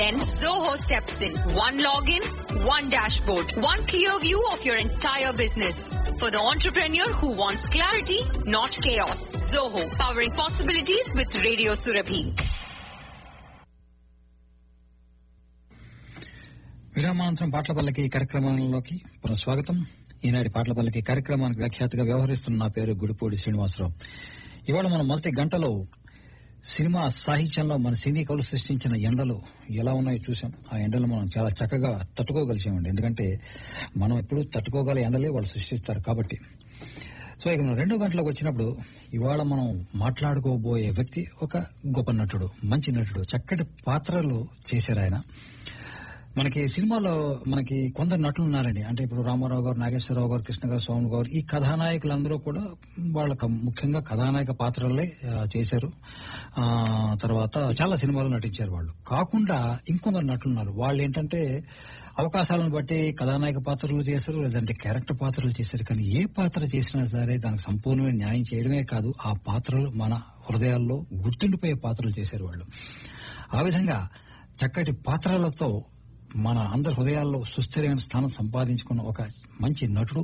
Then Zoho steps in. One login, one dashboard, one clear view of your entire business. For the entrepreneur who wants clarity, not chaos. Zoho, powering possibilities with Radio Surabhi. విరామానంతరం పాటల పల్లకి కార్యక్రమంలోకి పునః స్వాగతం ఈనాటి పాటల పల్లకి కార్యక్రమానికి వ్యాఖ్యాతగా వ్యవహరిస్తున్న నా పేరు గుడిపూడి శ్రీనివాసరావు ఇవాళ మనం మొదటి గంటలో సినిమా సాహిత్యంలో మన సినీ కవులు సృష్టించిన ఎండలు ఎలా ఉన్నాయో చూసాం ఆ ఎండలు మనం చాలా చక్కగా తట్టుకోగలిసామండి ఎందుకంటే మనం ఎప్పుడు తట్టుకోగల ఎండలే వాళ్ళు సృష్టిస్తారు కాబట్టి సో ఇక మనం రెండో గంటలకు వచ్చినప్పుడు ఇవాళ మనం మాట్లాడుకోబోయే వ్యక్తి ఒక గొప్ప నటుడు మంచి నటుడు చక్కటి పాత్రలు చేశారు ఆయన మనకి సినిమాలో మనకి కొందరు నటులు ఉన్నారండి అంటే ఇప్పుడు రామారావు గారు నాగేశ్వరరావు గారు కృష్ణ గారు స్వామి గారు ఈ కథానాయకులందరూ కూడా వాళ్ళకి ముఖ్యంగా కథానాయక పాత్రలే ఆ, చేశారు ఆ తర్వాత చాలా సినిమాలు నటించారు వాళ్ళు కాకుండా ఇంకొందరు నటులు ఉన్నారు వాళ్ళు ఏంటంటే అవకాశాలను బట్టి కథానాయక పాత్రలు చేశారు లేదంటే క్యారెక్టర్ పాత్రలు చేశారు కానీ ఏ పాత్ర చేసినా సరే దానికి సంపూర్ణమైన న్యాయం చేయడమే కాదు ఆ పాత్రలు మన హృదయాల్లో గుర్తుండిపోయే పాత్రలు చేశారు వాళ్ళు ఆ విధంగా చక్కటి పాత్రలతో మన అందరి హృదయాల్లో సుస్థిరమైన స్థానం సంపాదించుకున్న ఒక మంచి నటుడు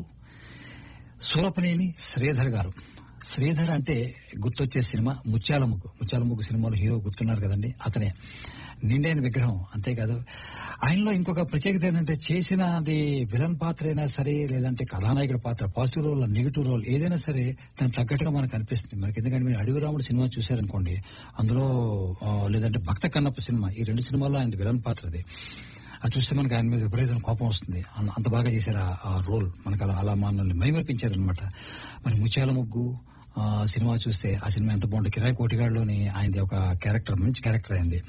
సూరపనేని శ్రీధర్ గారు శ్రీధర్ అంటే గుర్తొచ్చే సినిమా ముత్యాల ముగ్గు ముత్యాల ముగ్గు సినిమాలో హీరో గుర్తున్నారు కదండి అతనే నిండైన విగ్రహం అంతేకాదు ఆయనలో ఇంకొక ప్రత్యేకత ఏంటంటే చేసినది విలన్ పాత్ర అయినా సరే లేదంటే కథానాయకుడి పాత్ర పాజిటివ్ రోల్ నెగిటివ్ రోల్ ఏదైనా సరే దానికి తగ్గట్టుగా మనకు అనిపిస్తుంది మనకి ఎందుకంటే మీరు అడవి రాముడు సినిమా చూశారనుకోండి అందులో ఆ, లేదంటే భక్త కన్నప్ప సినిమా ఈ రెండు సినిమాల్లో ఆయన విలన్ పాత్ర అది అది చూస్తే మనకి ఆయన మీద విపరీతమైన కోపం వస్తుంది అన్- అంత బాగా చేశారు ఆ- ఆ రోల్ మనకు అలా అలా మనల్ని మైమర్పించారు అనమాట మరి ముత్యాల ముగ్గు ఆ, సినిమా చూస్తే ఆ సినిమా ఎంత బాగుంటుంది కిరాయి కోటిగాడులోని ఆయనది ఒక క్యారెక్టర్ మంచి క్యారెక్టర్ అయింది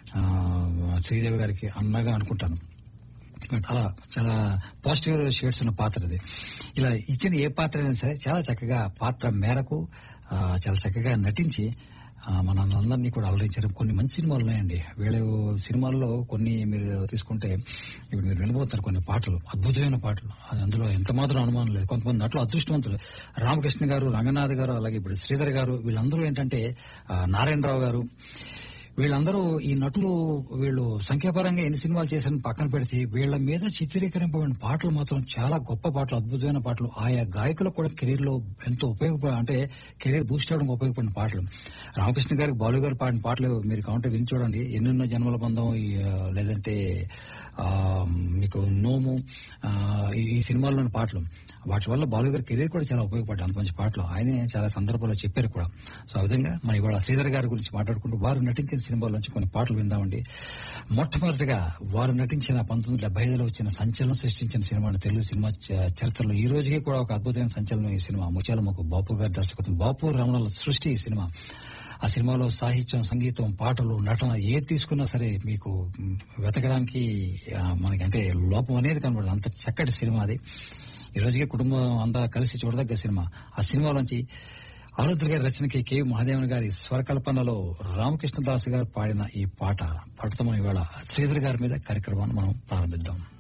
శ్రీదేవి గారికి అన్నగా అనుకుంటాను బట్ అలా చాలా పాజిటివ్ షేడ్స్ ఉన్న పాత్ర అది ఇలా ఇచ్చిన ఏ పాత్ర అయినా సరే చాలా చక్కగా పాత్ర మేరకు ఆ, చాలా చక్కగా నటించి ఆ, మన అందరినీ కూడా అలరించారు కొన్ని మంచి సినిమాలు ఉన్నాయండి వీళ్ళ సినిమాల్లో కొన్ని మీరు తీసుకుంటే ఇప్పుడు మీరు వినబోతారు కొన్ని పాటలు అద్భుతమైన పాటలు అది అందులో ఎంత మాత్రం అనుమానం లేదు కొంతమంది నటులు అదృష్టవంతులు రామకృష్ణ గారు రంగనాథ్ గారు అలాగే ఇప్పుడు శ్రీధర్ గారు వీళ్ళందరూ ఏంటంటే ఆ, నారాయణరావు గారు వీళ్ళందరూ ఈ నటులు వీళ్ళు సంఖ్యాపరంగా ఎన్ని సినిమాలు చేశారని పక్కన పెడితే వీళ్ళ మీద చిత్రీకరింపబడిన పాటలు మాత్రం చాలా గొప్ప పాటలు అద్భుతమైన పాటలు ఆయా గాయకులకు కూడా కెరీర్ లో ఎంతో ఉపయోగపడ అంటే కెరీర్ బూస్ట్ అవడానికి ఉపయోగపడిన పాటలు రామకృష్ణ గారికి బాలు గారు పాడిన పాటలు మీరు కావాలంటే విని చూడండి ఎన్నెన్నో జన్మల బంధం ఈ, ఆ, లేదంటే ఆ, మీకు నోము ఆ, ఈ- ఈ సినిమాల్లోని పాటలు వాటి వల్ల బాలు గారి కెరీర్ కూడా చాలా ఉపయోగపడ్డాయి అంత మంచి పాటలు ఆయనే చాలా సందర్భాల్లో చెప్పారు కూడా సో ఆ విధంగా మనం ఇవాళ శ్రీధర్ గారి గురించి మాట్లాడుకుంటూ వారు నటించిన సినిమాల నుంచి కొన్ని పాటలు విందామండి మొట్టమొదటిగా వారు నటించిన పంతొమ్మిది వందల డెబ్బై ఐదులో వచ్చిన సంచలనం సృష్టించిన సినిమా తెలుగు సినిమా చ- చరిత్రలో ఈ రోజుకి కూడా ఒక అద్భుతమైన సంచలనం ఈ సినిమా ముత్యాలమ్మకు బాపు గారి దర్శకత్వం బాపు రమణల సృష్టి ఈ సినిమా ఆ సినిమాలో సాహిత్యం సంగీతం పాటలు నటన ఏది తీసుకున్నా సరే మీకు మ్, వెతకడానికి ఆ, మనకి అంటే లోపం అనేది కనబడదు అంత చక్కటి సినిమా అది ఈ రోజుకి కుటుంబం అంతా కలిసి చూడదగ్గ సినిమా ఆ సినిమాలోంచి ఆరుద్ర గారి రచనకి కె మహాదేవన్ గారి స్వరకల్పనలో రామకృష్ణదాస్ గారు పాడిన ఈ పాట పాటతో మనం ఇవాళ శ్రీధర్ గారి మీద కార్యక్రమాన్ని మనం ప్రారంభిద్దాం